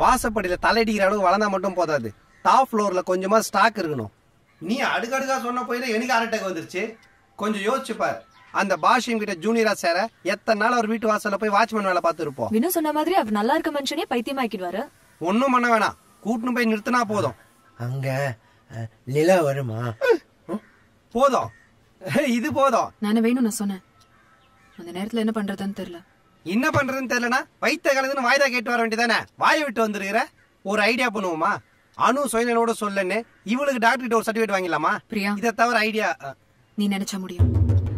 வாசப்படியில தலையடிக்கிற அளவுக்கு வளர்ந்தா மட்டும் போதாது டாப் ஃப்ளோர்ல கொஞ்சமா ஸ்டாக் இருக்கணும் நீ அடுக்கடுக்கா சொன்ன போயில எனக்கு அரட்டக்கு வந்துருச்சு கொஞ்சம் யோசிச்சு பார் அந்த பாஷியம் கிட்ட ஜூனியரா சேர எத்தனை நாள் அவர் வீட்டு வாசல்ல போய் வாட்ச்மேன் வேலை பார்த்து இருப்போம் வினு சொன்ன மாதிரி அவர் நல்லா இருக்க மனுஷனே பைத்தியமாக்கிடுவாரு ஒன்னும் பண்ண வேணாம் கூட்டுன்னு போய் நிறுத்தினா போதும் அங்க அஹ், நிலா வருமா போதும் இது போதும் நானே வேணும் நான் சொன்னேன் அந்த நேரத்துல என்ன பண்றதுன்னு தெரியல என்ன பண்றதுன்னு தெரியலனா வைத்த கலந்துன்னு வாய்தா கேட்டு வர வேண்டியதானே வாயை விட்டு வந்துருக்கிற ஒரு ஐடியா பண்ணுவோமா அணு சுயநலோட சொல்லன்னு இவளுக்கு டாக்டர் கிட்ட ஒரு சர்டிபிகேட் வாங்கிடலாமா பிரியா இதை தவிர ஐடியா நீ நினைச்சா முடியும்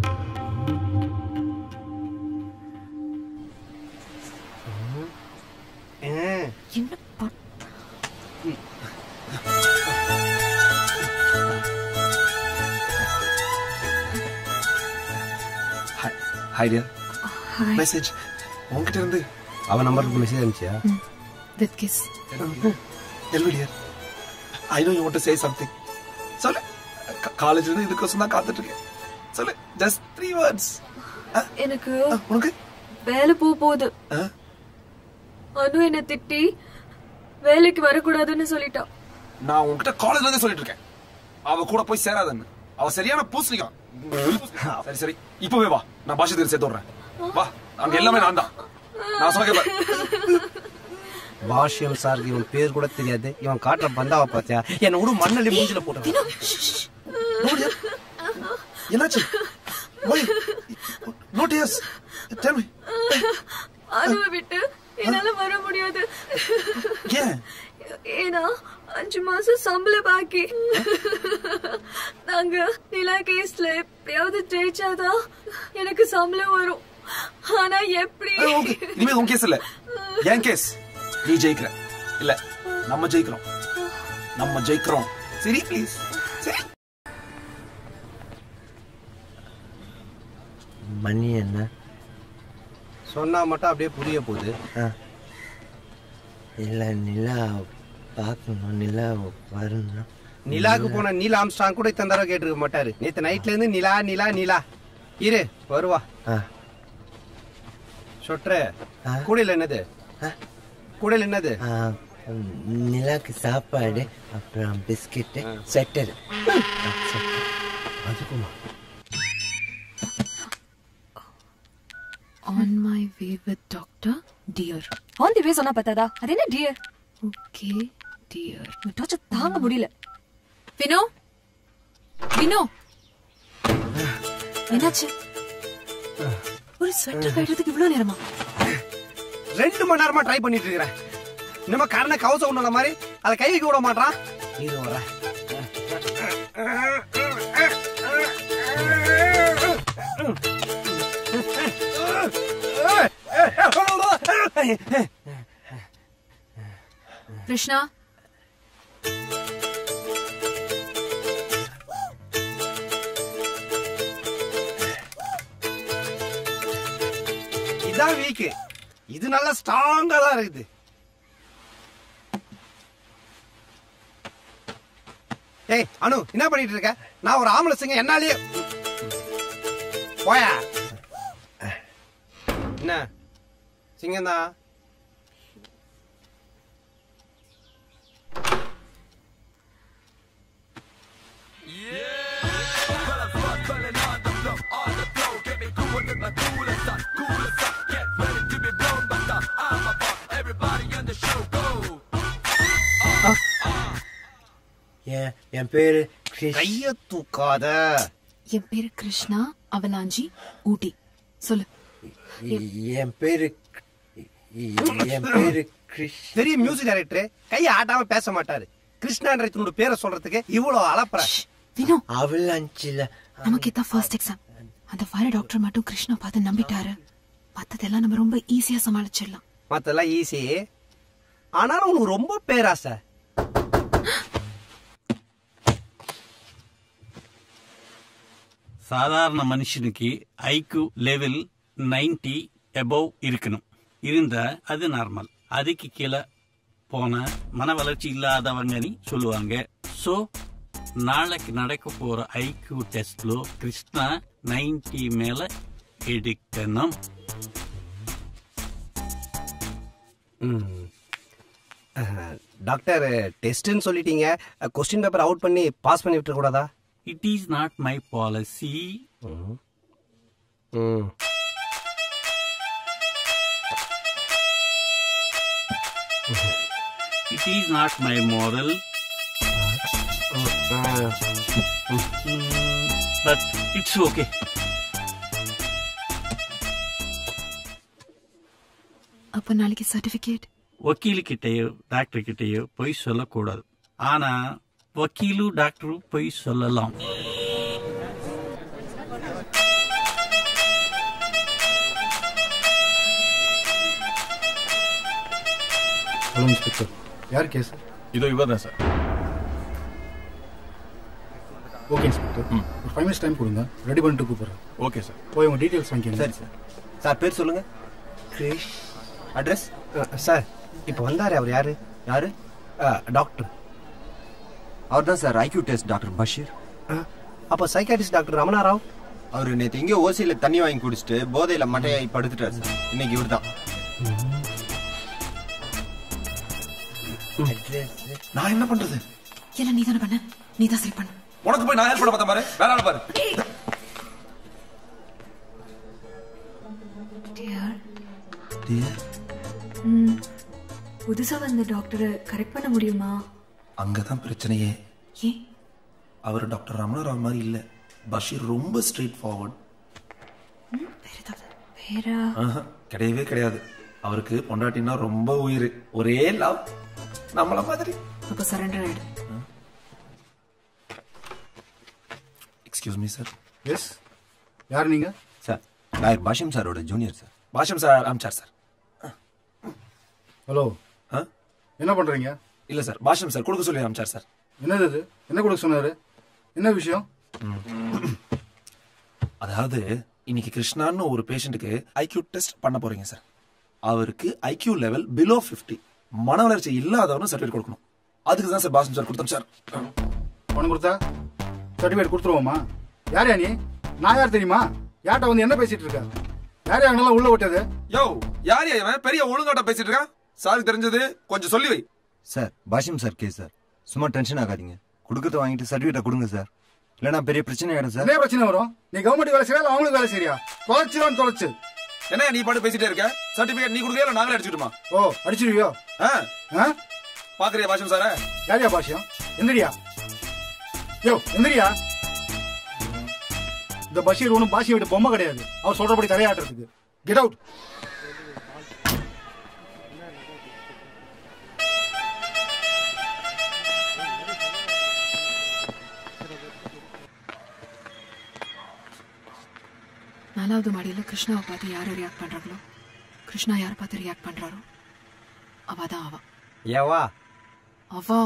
என்ன பண்- ஹாய் டியர் Hi. மெசேஜ் உன்கிட்ட இருந்து அவன் நம்பருக்கு மெசேஜ் அனுப்பிச்சியா with kiss எல்வி dear I know you want to say something சொல்லு காலேஜ்ல இருந்து இதுக்கோசம் தான் காத்துட்டு இருக்கேன் சொல்லு ஜஸ்ட் த்ரீ வேர்ட்ஸ் எனக்கு உனக்கு வேலை போக போகுது ஆ? அனு என்ன திட்டி வேலைக்கு வரக்கூடாதுன்னு சொல்லிட்டா நான் உன்கிட்ட காலேஜ்ல இருந்தே சொல்லிட்டு இருக்கேன் அவ கூட போய் சேராதன்னு அவ சரியான பூசணிக்கா சரி சரி இப்பவே வா நான் பாஷை சேர்த்து விடுறேன் வா அங்க எல்லாமே நான் தான் நான் சொல்ல கேட்பேன் பாஷ்யம் சாருக்கு இவன் பேர் கூட தெரியாது இவன் காட்டுற பந்தாவை பார்த்தியா என்ன விடு மண்ணள்ளி மூஞ்சில போட்டு என்னாச்சு Why? No tears. Tell me. அனுவை விட்டு என்னால வர முடியாது ஏன் ஏன்னா அஞ்சு மாசம் சம்பள பாக்கி நாங்க நிலா கேஸ்ல எப்படியாவது ஜெயிச்சாதான் எனக்கு சம்பளம் வரும் ஆனா எப்படி ஓகே இனிமே உன் கேஸ் இல்ல என் கேஸ் நீ ஜெயிக்கிற இல்ல நம்ம ஜெயிக்கிறோம் நம்ம ஜெயிக்கிறோம் சரி ப்ளீஸ் சரி மணி என்ன சொன்னா மட்டும் அப்படியே புரிய போகுது ஆ. இல்ல நிலா பார்க்கணும் நிலா வரணும் நிலாக்கு போன நீலா ஆம்ஸ்டாங் கூட இத்தனை தடவை கேட்டிருக்க மாட்டாரு நேத்து நைட்ல இருந்து நிலா நிலா நிலா இரு வருவா ஆ. சொட்ரு ஆ. கூடையில என்னது ஆ. கூடையில என்னது ஆ, ம், நிலாக்கு சாப்பாடு அப்புறம் பிஸ்கெட்டு செட்டர் அதுக்குமா on my way with doctor dear on the way சொன்னா பத்தாதா அது என்ன டியர் ஓகே டியர் டார்ச்சர் தாங்க முடியல வினோ வினோ என்னாச்சு ஒரு ஸ்வெட்டர் கட்டுறதுக்கு இவ்வளவு நேரமா ரெண்டு மணி நேரமா ட்ரை பண்ணிட்டு இருக்கிறேன் நம்ம கரண கவசம் உள்ள மாதிரி அதை கை வைக்க விட மாட்டான் இது வர கிருஷ்ணா இதான் வீக்கு இது நல்லா ஸ்ட்ராங்கா தான் இருக்குது ஏய் அனு என்ன பண்ணிட்டு இருக்க நான் ஒரு ஆம்பளை சிங்க என்னாலே போயா என்ன சிங்கம் தான் என் என் பேரு கிருஷ் கைய தூக்காத என் பேரு கிருஷ்ணா அவலாஞ்சி ஊட்டி சொல்லு என் பேரு என் பேரு கிருஷ் பெரிய மியூசிக் டைரக்டர் கையை ஆட்டாம பேச மாட்டாரு கிருஷ்ணான்ற தன்னோட பேரை சொல்றதுக்கு இவ்வளவு அலப்பற வினோ அவலாஞ்சில நமக்கு இதான் ஃபர்ஸ்ட் எக்ஸாம் அந்த ஃபயர் டாக்டர் மட்டும் கிருஷ்ணா பார்த்து நம்பிட்டாரு மத்ததெல்லாம் நம்ம ரொம்ப ஈஸியா சமாளிச்சிடலாம் மத்தெல்லாம் ஈஸி ஆனாலும் உனக்கு ரொம்ப பேராசை சாதாரண மனுஷனுக்கு ஐக்யூ லெவல் 90 எபோவ் இருக்கணும் இருந்தா அது நார்மல் அதுக்கு கீழே போன மன வளர்ச்சி இல்லாதவங்கன்னு சொல்லுவாங்க சோ நாளைக்கு நடக்க போற ஐக்யூ டெஸ்ட்ல கிருஷ்ணா 90 மேல எடுக்கணும் டாக்டர் டெஸ்ட்னு சொல்லிட்டீங்க கொஸ்டின் பேப்பர் அவுட் பண்ணி பாஸ் பண்ணி விட்டுற கூடாதா it is not my policy hmm it is not my moral but it's okay அப்ப நாளைக்கு சர்டிபிகேட் வக்கீலுக்கிட்டேயோ டாக்டர் கிட்டேயோ பொய் சொல்லக்கூடாது ஆனா வக்கீலு டாக்டரும் பொய் சொல்லலாம் ஹலோ இன்ஸ்பெக்டர் யார் கேஸ் இதோ இவர் தான் சார் ஓகே இன்ஸ்பெக்டர் ஒரு ஃபைவ் மினிட்ஸ் டைம் கொடுங்க ரெடி பண்ணிட்டு கூப்பிட்றேன் ஓகே சார் போய் உங்க டீட்டெயில்ஸ் வாங்கிக்கோங்க சரி சார் சார் பேர் சொல்லுங்க கிரிஷ் அட்ரஸ் சார் இப்போ வந்தாரு அவர் யாரு யாரு டாக்டர் அவர் தான் sir IQ test doctor Basheer அப்போ சைக்காட்டிஸ்ட் டாக்டர் ரமணா ராவ் அவர் நேற்று எங்கேயோ ஓசியில தண்ணி வாங்கி குடிச்சிட்டு போதையில மட்டையாகி படுத்துட்டார் சார் இன்னைக்கு இவர் தான் அட்ரஸ் நான் என்ன பண்றது எல்லாம் நீ தானே பண்ண நீ தான் சரி பண்ணு உனக்கு போய் நான் ஹெல்ப் பண்ண பார்த்தேன் பாரு வேற ஆள் பாரு புதுசா வந்த டாக்டரை கரெக்ட் பண்ண முடியுமா அங்கதான் பிரச்சனையே ஏன் அவர் டாக்டர் ரமணராவ் மாதிரி இல்ல பஷீர் ரொம்ப ஸ்ட்ரெயிட் ஃபார்வர்ட் வேற ஏதாவது வேற கிடையவே கிடையாது அவருக்கு பொண்டாட்டினா ரொம்ப உயிர் ஒரே லவ் நம்மள மாதிரி அப்ப சரண்டர் ஆயிடு எக்ஸ்கியூஸ் மீ சார் எஸ் யார் நீங்க சார் லாயர் பாஷிம் சாரோட ஜூனியர் சார் பாஷம் சார் அமிச்சார் சார் ஹலோ ஆ? என்ன பண்றீங்க இல்ல சார் பாஷம் சார் கொடுக்க சொல்லி அமிச்சார் சார் என்னது இது என்ன கொடுக்க சொன்னாரு என்ன விஷயம் அதாவது இன்னைக்கு கிருஷ்ணான்னு ஒரு பேஷண்ட்டுக்கு ஐக்யூ டெஸ்ட் பண்ண போறீங்க சார் அவருக்கு ஐக்யூ லெவல் பிலோ 50 மன வளர்ச்சி இல்லாதவனு சர்டிஃபிகேட் கொடுக்கணும் அதுக்கு தான் சார் பாசம் சார் கொடுத்தோம் சார் பணம் கொடுத்தா சர்டிஃபிகேட் கொடுத்துருவோமா யார் நீ நான் யார் தெரியுமா யார்கிட்ட வந்து என்ன பேசிட்டு இருக்க யார் யாருங்கெல்லாம் உள்ள விட்டது யோ யார் இவன் பெரிய ஒழுங்காட்ட பேசிட்டு இருக்கான் சாருக்கு தெரிஞ்சது கொஞ்சம் சொல்லி வை sir Bhashyam sir case sir சும்மா டென்ஷன் ஆகாதீங்க கொடுக்கறத வாங்கிட்டு சர்டிஃபிகேட்டை கொடுங்க சார் இல்லைன்னா பெரிய பிரச்சனை ஆயிடும் சார் என்ன பிரச்சனை வரும் நீ கவர்மெண்ட் வேலை செய்யல அவங்களுக்கு வேலை செய்யா தொலைச்சிருவான் தொலைச்சு என்ன நீ பாட்டு பேசிட்டே இருக்க சர்டிபிகேட் நீ கொடுக்கல நாங்களே அடிச்சுட்டுமா ஓ அடிச்சிருவியோ ஆ ஆ பாக்குறியா பாஷம் சார யாரியா பாஷ்யம் எந்திரியா யோ எந்திரியா இந்த பஷீர் ஒன்றும் பாஷி விட்டு பொம்மை கிடையாது அவர் சொல்றபடி தலையாட்டுறதுக்கு கெட் அவுட் நாலாவது மாடியில கிருஷ்ணாவை பார்த்து யாரு ரியாக்ட் பண்றாங்களோ கிருஷ்ணா யார் பார்த்து ரியாக்ட் பண்றாரோ அவ தான் அவ ஏவா அவா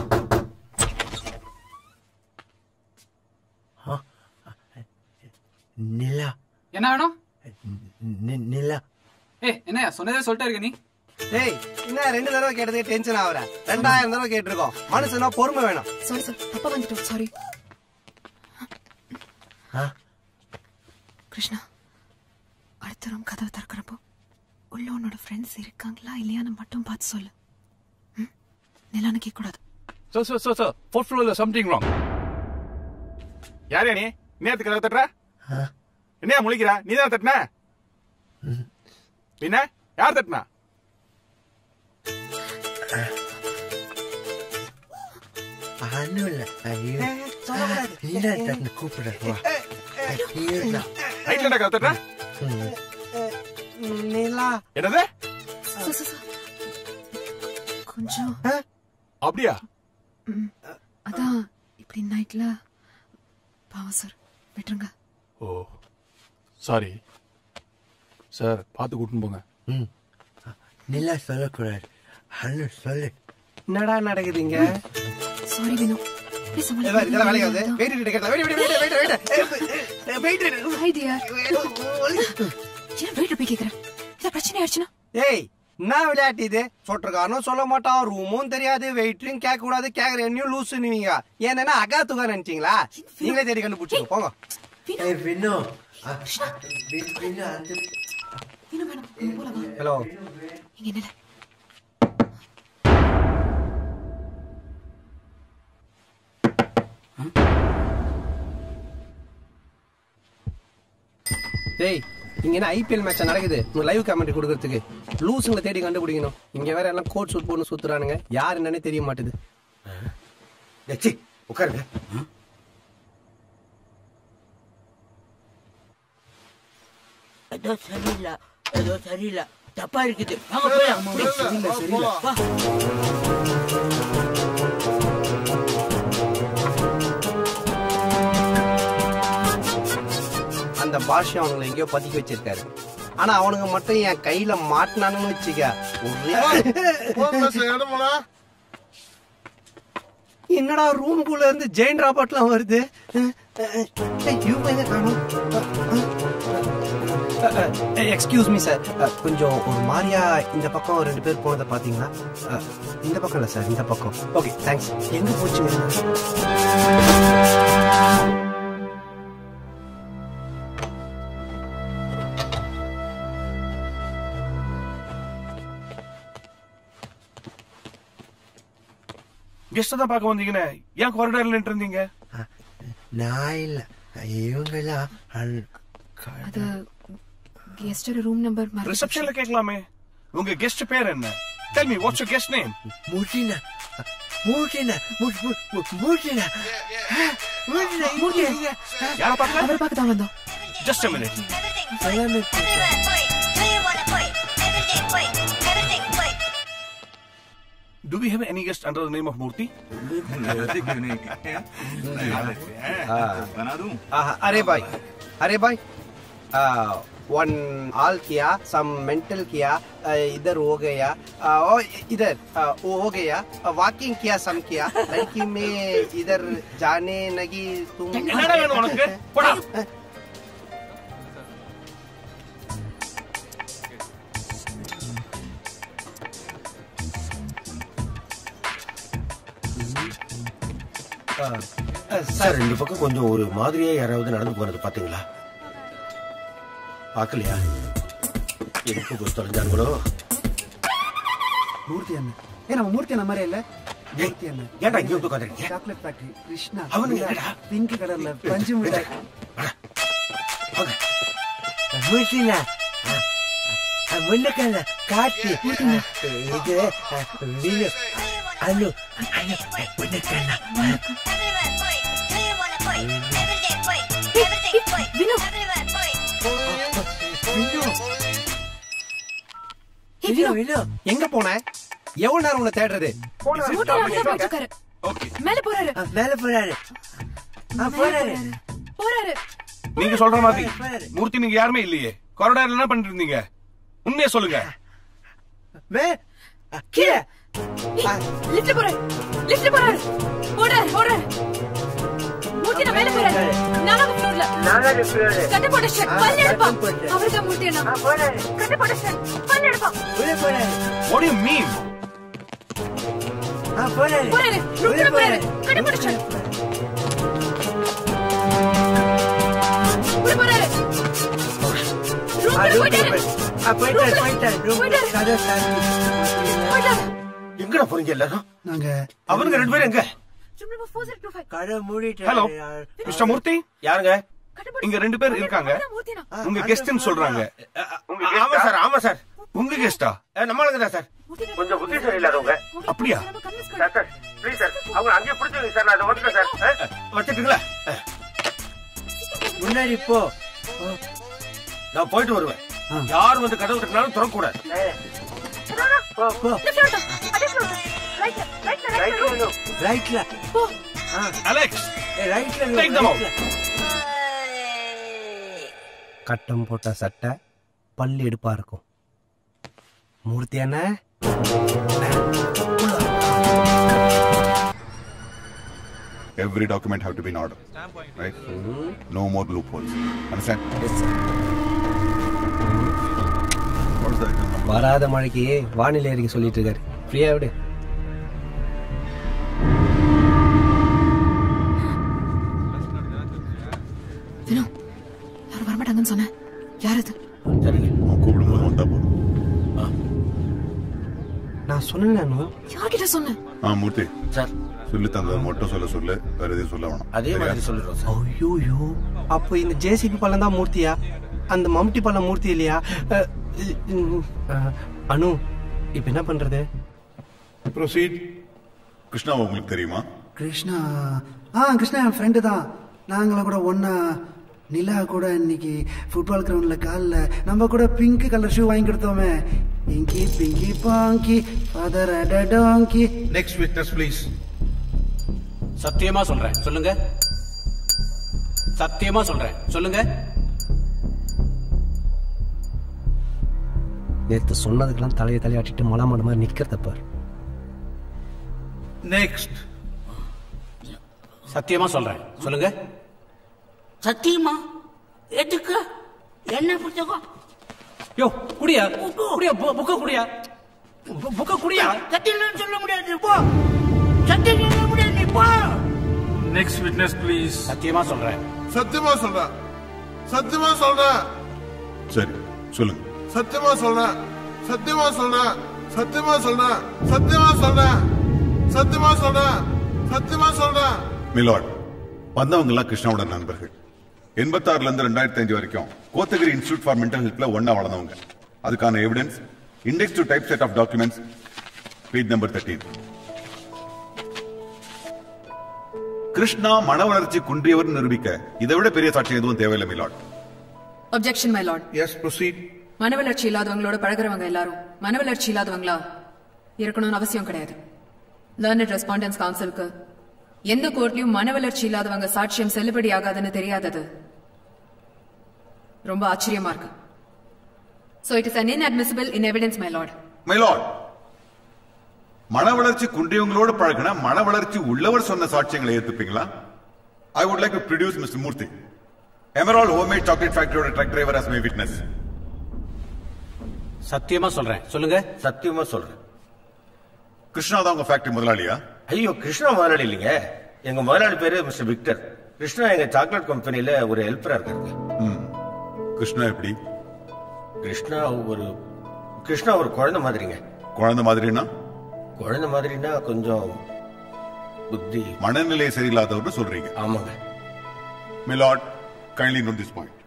நிலா என்ன வேணும் நி- நிலா ஏ என்னையா சொன்னதே சொல்லிட்டே இருக்க நீ டேய் என்ன ரெண்டு தடவை கேட்டதுக்கு டென்ஷன் ஆகுற ரெண்டாயிரம் தடவை கேட்டிருக்கோம் மனுஷனா பொறுமை வேணும் சாரி சார் தப்பா வந்துட்டோம் சாரி ஆ கிருஷ்ணா அடுத்த ரூம் கதவை திறக்கிறப்போ உள்ள உன்னோட ஃப்ரெண்ட்ஸ் இருக்காங்களா இல்லையான்னு மட்டும் பார்த்து சொல்லு ம்? நிலான்னு கேட்க கூடாது sir sir sir sir fourth ஃப்ளோர்ல சம்திங் ராங் யார் நீ நேரத்துக்கு கதவை தட்டுற என்னையா முழிக்கிற நீ தான் தட்டின பின்ன யார் தட்டினா அனு இல்ல ஐயோ இல்ல தட்டு கூப்பிடுறேன் வா ஐயோ நான் நைட்ல கதவை தட்டுற நிலா என்னது சார், சார், சார். கொஞ்சம் அப்படியா ம், அதான் இப்படி நைட்ல பாவம் சார் விட்டுருங்க ஓ சாரி சார் பார்த்து கூட்டின்னு போங்க ம் நிலா சொல்லக்கூடாது அனு சொல்லு என்னடா நடக்குதுங்க சாரி வினோ ப்ளீஸ் இதெல்லாம் இதெல்லாம் வேலைக்காது வெயிட் வெயிட் கேட்கலாம் wait wait wait wait wait hi dear ஏன் வெயிட் போய் கேக்குறேன் இத பிரச்சனை ஆயிடுச்சுனா ஏய் என்ன விளையாட்டு இது சொட்டுக்காரனும் சொல்ல மாட்டான் ரூமும் தெரியாது வெயிட்லையும் கேட்க கூடாது கேக்குற என்னையும் லூசு நீங்க ஏன்னா அகா துகா நினைச்சீங்களா நீங்களே தேடி கண்டுபிடிச்சிங்க போங்க ஏய் வினோ அ, வி- வினோ அந்த வினோ வேணும் இங்க போல வா ஹலோ இங்க நில டேய் இங்க என்ன ஐபிஎல் மேட்ச் நடக்குது உங்க லைவ் கமெண்ட் கொடுக்கறதுக்கு லூசுங்களை தேடி கண்டுபிடிக்கணும் இங்க வேற எல்லாம் கோட் சூட் போட்டு சுத்துறானுங்க யார் என்னன்னே தெரிய மாட்டுது சி உட்காருங்க ஏதோ சரியில்லை ஏதோ சரியில்லை தப்பா இருக்குது வாங்க போலாம் சரியில்லை சரியில்லை வா அந்த பாஷை அவனுங்களை எங்கேயோ பதுக்கி வச்சிருக்காரு ஆனா அவனுங்க மட்டும் என் கையில மாட்டினானுன்னு வச்சுக்க ஒரே என்னடா ரூமுக்குள்ள இருந்து ஜெயின் ராபர்ட்லாம் வருது ஏய், இவங்க எங்க காணோம் எக்ஸ்கியூஸ் மீ சார் கொஞ்சம் ஒரு மாதிரியா இந்த பக்கம் ரெண்டு பேர் போனதை பாத்தீங்களா அஹ், இந்த பக்கம் இல்ல சார் இந்த பக்கம் ஓகே தேங்க்ஸ் எங்க போச்சுங்க கெஸ்ட் தான் பார்க்க வந்தீங்கன்னு ஏன் காரிடார்ல நின்று இருந்தீங்க நான் இல்ல இவங்கெல்லாம் அது கெஸ்டோட ரூம் நம்பர் ரிசப்ஷன்ல கேட்கலாமே உங்க கெஸ்ட் பேர் என்ன tell me what's your guest name மூட்டினா மூட்டினா மூட்டினா மூட்டினா யார பார்க்க அவர் பார்க்க தான் வந்தோம் ஜஸ்ட் a minute எல்லாமே do we have any guest under the name of Murthy आहा, अरे भाई अरे भाई वन ऑल किया सम मेंटल किया आ, इधर हो गया आ, ओ, इधर आ, वो हो गया वॉकिंग किया सम किया लड़की में इधर जाने लगी तुम என்னடா வேணும் உனக்கு போடா சார் இந்த பக்கம் கொஞ்சம் ஒரு மாதிரியா யாராவது நடந்து போறது பாத்தீங்களா பாக்கலையா எதுக்கு போய் தொலைஞ்சாங்களோ மூர்த்தி அண்ணன் ஏ நம்ம மூர்த்தி அண்ணன் மாதிரி இல்ல மூர்த்தி அண்ணன் ஏன்டா இங்க வந்து உட்காந்துருக்கீங்க சாக்லேட் ஃபேக்டரி கிருஷ்ணா அவனுங்க என்னடா? பிங்க் கலர்ல பஞ்சு மிட்டாய் மூட்டினா முன்னக்கல்ல காட்டு இது வினு அனு அனு முன்னக்கல்ல வினு வினு வினு வினு எங்க போன எவ்வளவு நேரம் உன்னை தேடுறது மூட்டை அப்படியே போயிட்டு இருக்காரு மேல போறாரு ஆ, மேல போறாரு ஆ, போறாரு போறாரு நீங்க சொல்ற மாதிரி மூர்த்தி நீங்க யாருமே இல்லையே காரிடார்ல என்ன பண்ணிட்டு இருந்தீங்க உண்மையை சொல்லுங்க மே ஆ, கீழே லிஃப்ட் போறாரு லிஃப்ட் போறாரு ஓடுறாரு ஓடுறாரு மூர்த்தி நான் மேல போறாரு நாலாவது ஃப்ளோர்ல நாலாவது ஃப்ளோர் கட்டு போட்ட ஷர்ட் பல்ல எடுப்பா கட்டு போட்டு. அவர்தான் மூர்த்தி அண்ணா போறாரு கட்டு போட்ட ஷர்ட் பல்ல எடுப்பா உள்ள போறாரு வாட் யூ மீன் ஆ போறாரு போறாரு ரூம்ல போறாரு கட்டு போட்ட ஷர்ட் உள்ள போறாரு ஆ, ரூம்ல room போயிட்டாரு போயிட்டாரு. ஆ, போயிட்டாரு போயிட்டாரு ரூம் போயிட்டாரு. கதை சாத்தி போயிட்டாரு எங்கடா போறீங்க எல்லாரும் நாங்க அவனுங்க ரெண்டு பேரும் எங்க சும்மா ஃபோர் ஜீரோ டூ ஃபைவ் கடை மூடிட்டாரு ஹலோ மிஸ்டர் மூர்த்தி யாருங்க இங்க ரெண்டு பேர் இருக்காங்க மூர்த்தி அண்ணா உங்க கெஸ்ட்னு சொல்றாங்க ஆமா சார் ஆமா சார் உங்க கெஸ்டா நம்மளுங்க தான் சார் கொஞ்சம் புத்தி சரியில்லாதவங்க அப்படியா சார் சார் ப்ளீஸ் சார் அவங்க அங்கேயே பிடிச்சவங்க சார் நான் வந்துட்டேன் சார் வச்சுட்டுங்களா முன்னாடி போ நான் போயிட்டு வருவேன் யார் வந்து கதவு தட்டினாலும் திறக்கக்கூடாது போ போ லெஃப்ட் ஃப்ளோர் அதே ஃப்ளோர் ரைட்ல ரைட்ல ரைட்ல ரைட்ல போ அலெக்ஸ் ரைட்ல Take them out. கட்டம் போட்ட சட்டை பல்லு எடுப்பா இருக்கும் மூர்த்தி அண்ணா Every document have to be in order. Right? No more loopholes. Understand? What is the item number? வராத மழைக்கு வானிலை அறிக்கை சொல்லிட்டு இருக்காரு ஃப்ரீயா விடு வினோ யாரும் வரமாட்டாங்கன்னு சொன்னேன் யார் அது அவன் கூப்பிடும்போது வந்தா போதும் நான் சொன்னேன் யார்கிட்ட சொன்னேன் ஆ மூர்த்தி சார் சொல்லி தந்தது மட்டும் சொல்ல சொல்லு வேற எதையும் சொல்ல வேணாம் அதே மாதிரி சொல்லிடுறோம் சார் ஐயோயோ அப்போ இந்த ஜேசிபி பள்ளம் தான் மூர்த்தியா அந்த மம்டி பள்ள மூர்த்தி இல்லையா அஹ், உம், அஹ், அனு இப்ப என்ன பண்றது ப்ரொசீட் கிருஷ்ணா உங்களுக்கு தெரியுமா கிருஷ்ணா ஆ கிருஷ்ணா என் ஃப்ரெண்டு தான் நாங்களும் கூட ஒன்றா நிலா கூட இன்னைக்கு ஃபுட்பால் கிரவுண்டில் காலில் நம்ம கூட பிங்க் கலர் ஷூ வாங்கி கொடுத்தோமே pinky pinky ponky father donkey next witness please சத்தியமா சொல்றேன் சொல்லுங்க சத்தியமா சொல்றேன் சொல்லுங்க நேத்து சொன்னதுக்கெல்லாம் தலையை தலையாட்டிட்டு மலாமட மாதிரி நிக்கிறத பார் நெக்ஸ்ட் சத்தியமா சொல்றேன் சொல்லுங்க சத்தியமா எதுக்கு என்ன புத்தகம் யோ குடியா குடியா பு- புக்க குடியா பு- புக்க குடியா சத்தியம் சொல்ல முடியாது போ சத்தியம் சொல்ல முடியாது நீ போ நெக்ஸ்ட் விட்னஸ் ப்ளீஸ் சத்தியமா சொல்றேன் சத்தியமா சொல்றேன் சத்தியமா சொல்றேன் சரி சொல்லுங்க சத்தியமா சொல்றேன் சத்தியமா சொல்றேன் சத்தியமா சொல்றேன் சத்தியமா சொல்றேன் சத்தியமா சொல்றேன் சத்தியமா சொல்றேன் மிலாட் வந்தவங்க எல்லாம் கிருஷ்ணாவோட நண்பர்கள் எண்பத்தாறுல இருந்து ரெண்டாயிரத்தி அஞ்சு வரைக்கும் கோத்தகிரி இன்ஸ்டியூட் ஃபார் மென்டல் ஹெல்த்ல ஒன்னா வளர்ந்தவங்க அதுக்கான evidence index to type set of documents page number thirteen Krishna மன வளர்ச்சி குன்றியவர் நிரூபிக்க இதை விட பெரிய சாட்சி எதுவும் தேவையில்லை milord objection my lord yes proceed மனவளர்ச்சி இல்லாதவங்களோட பழகுறவங்க எல்லாரும் மனவளர்ச்சி இல்லாதவங்களா இருக்கணும்னு அவசியம் கிடையாது லேர்னட் ரெஸ்பாண்டன்ஸ் கவுன்சிலுக்கு எந்த கோர்ட்லயும் மனவளர்ச்சி இல்லாதவங்க சாட்சியம் செல்லுபடி ஆகாதுன்னு தெரியாதது ரொம்ப ஆச்சரியமா இருக்கு so it is un inadmissible in evidence my lord milord மன வளர்ச்சி குன்றியவங்களோட பழகின மன வளர்ச்சி உள்ளவர் சொன்ன சாட்சியங்களை ஏத்துப்பீங்களா I would like to produce mister Murthy emerald homemade chocolate ஃபேக்டரியோட truck driver as my witness சத்தியமா சொல்றேன் சொல்லுங்க சத்தியமா சொல்றேன் கிருஷ்ணா தான் உங்க ஃபேக்டரி முதலாளியா ஐயோ கிருஷ்ணா முதலாளி இல்லைங்க எங்க முதலாளி பேரு மிஸ்டர் விக்டர் கிருஷ்ணா எங்க சாக்லேட் கம்பெனில ஒரு ஹெல்ப்பரா இருக்காருங்க ம். கிருஷ்ணா எப்படி கிருஷ்ணா ஒரு கிருஷ்ணா ஒரு குழந்தை மாதிரிங்க குழந்தை மாதிரினா குழந்தை மாதிரினா கொஞ்சம் புத்தி மனநிலை சரியில்லாதவர்னு சொல்றீங்க ஆமாங்க milord kindly note this point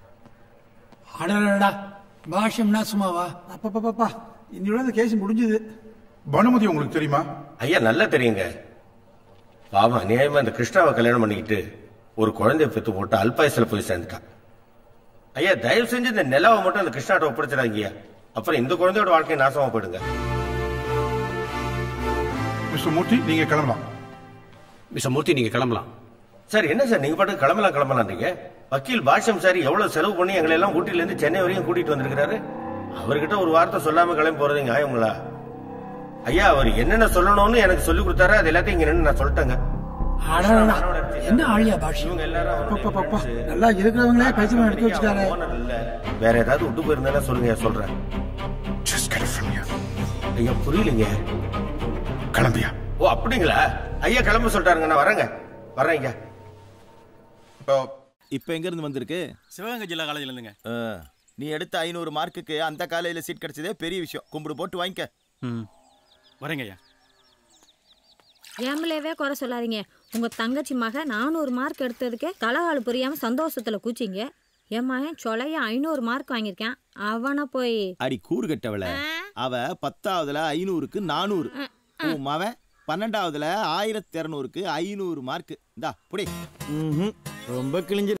அடடா பாஷ்யம்னா சும்மாவா அப்பப்பா இன்னையோட இந்த கேஸ் முடிஞ்சது பானுமதி உங்களுக்கு தெரியுமா ஐயா நல்லா தெரியுங்க பாவம் அநியாயமா இந்த கிருஷ்ணாவை கல்யாணம் பண்ணிக்கிட்டு ஒரு குழந்தைய பெத்து போட்டு அல்பாயசுல போய் சேர்ந்துட்டான் ஐயா தயவு செஞ்சு இந்த நிலாவை மட்டும் அந்த கிருஷ்ணாட்ட ஒப்படைச்சிடாங்க ஐயா அப்புறம் இந்த குழந்தையோட வாழ்க்கை நாசமா போயிடுங்க மிஸ்டர் மூர்த்தி நீங்க கிளம்பலாம் மிஸ்டர் மூர்த்தி நீங்க கிளம்பலாம் சார் என்ன சார் நீங்க பாட்டுக்கு கிளம்பலாம் கிளம்பலான்றீங்க வக்கீல் பாஷ்யம் சார் எவ்வளவு செலவு பண்ணி எங்களை எல்லாம் ஊட்டில இருந்து சென்னை வரையும் கூட்டிட்டு வந்திருக்கிறாரு அவர்கிட்ட ஒரு வார்த்தை சொல்லாம கிளம்பி போறது நியாயங்களா ஐயா அவர் என்னென்ன சொல்லணும்னு எனக்கு சொல்லி கொடுத்தாரு அது எல்லாத்தையும் இங்க நின்னு நான் சொல்லிட்டேங்க அடடா என்ன ஆழியா பாஷ்யம் இவங்க எல்லாரும் அவருடைய அப்பப்பா friends. நல்லா இருக்கிறவங்களே பைத்தியமா எடுத்து வச்சுட்டாரு owner இல்ல. வேற ஏதாவது விட்டு போயிருந்தா சொல்லுங்க சொல்றேன் Just get it from here. ஐயா புரியலைங்க கிளம்பியா ஓ அப்படிங்களா ஐயா கிளம்ப சொல்லிட்டாருங்க நான் வரேங்க வரேங்க இப்போ எங்க இருந்து வந்திருக்கு சிவகங்கை ஜில்லா காலேஜ்ல இருந்துங்க ஆ, நீ எடுத்த ஐநூறு மார்க்குக்கு அந்த காலையில சீட் கிடைச்சதே பெரிய விஷயம் கும்பிடு போட்டு வாங்கிக்க ம் வரேங்க ஐயா ஏமலேவே குறை சொல்லாதீங்க உங்க தங்கச்சி மக நானூறு மார்க் எடுத்ததுக்கே தலகால் புரியாம சந்தோஷத்துல கூச்சிங்க என் மகன் சொலைய ஐநூறு மார்க் வாங்கியிருக்கேன் அவனை போய் அடி கூறு கட்டவள அவ பத்தாவதுல ஐநூறுக்கு நானூறு உன் மவன் பன்னெண்டாவதுல ஆயிரத்தி இரநூறுக்கு ஐநூறு மார்க் இந்தா புடி ரொம்ப கிழிஞ்சு